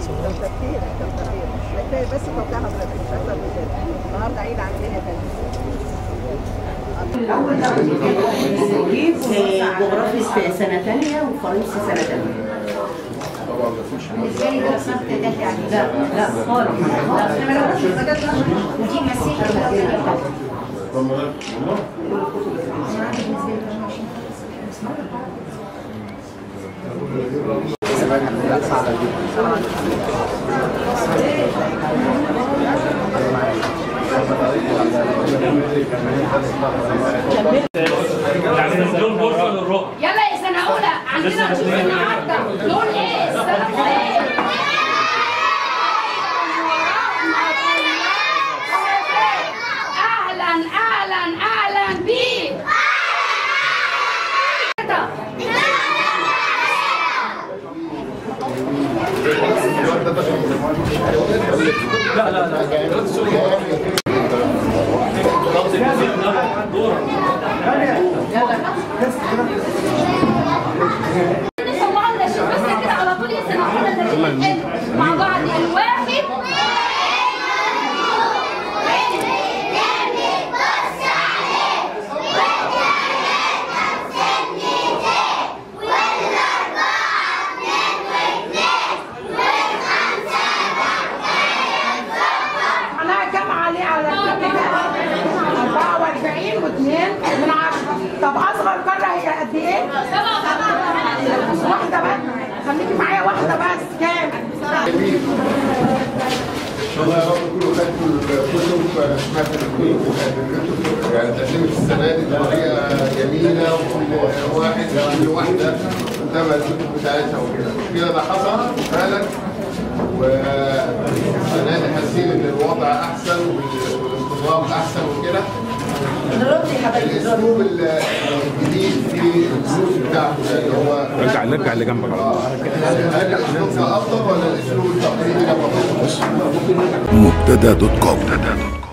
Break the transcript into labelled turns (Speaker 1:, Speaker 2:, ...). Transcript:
Speaker 1: كتر خيرك كتر خيرك كفايه بس توقيع حضرتك مش اكتر من كده النهارده عيد عندنا تاني
Speaker 2: جغرافي في سنة تانية وفرنسي سنة تانية
Speaker 3: ازاي ده صمت ده يعني
Speaker 2: لا لا خالص
Speaker 3: ودي مسيحي
Speaker 4: يعني لون غرفه للرؤى
Speaker 5: يلا يا سنة أولى عندنا نشوف النهاردة لون إيه؟ السلام عليكم أهلا أهلا أهلا بيك طلعنا شوف بس كده على طول يا سنة أولى نتيجة مع بعض الواحد
Speaker 6: معناها كام عليه على كده 44 واثنين من عشرة طب اصغر قاره هي قد ايه؟ واحده بس خليكي معايا واحده بس كام؟
Speaker 7: والله يا رب تكونوا خدتوا الكتب انا سمعت الكتب وقدمتوا يعني تقدمت السنه دي بطريقه جميله وكل واحد كل واحده متابع الكتب بتاعتها وكده كده ده حصل فعلا والسنه دي حاسين ان الوضع احسن والانتظام احسن وكده الاسلوب الجديد في الدروس بتاعته اللي هو
Speaker 8: رجع نرجع اللي جنبك على طول.
Speaker 7: هل الاسلوب ده افضل ولا الاسلوب التقليدي ده افضل؟
Speaker 9: مبتدا دوت كوم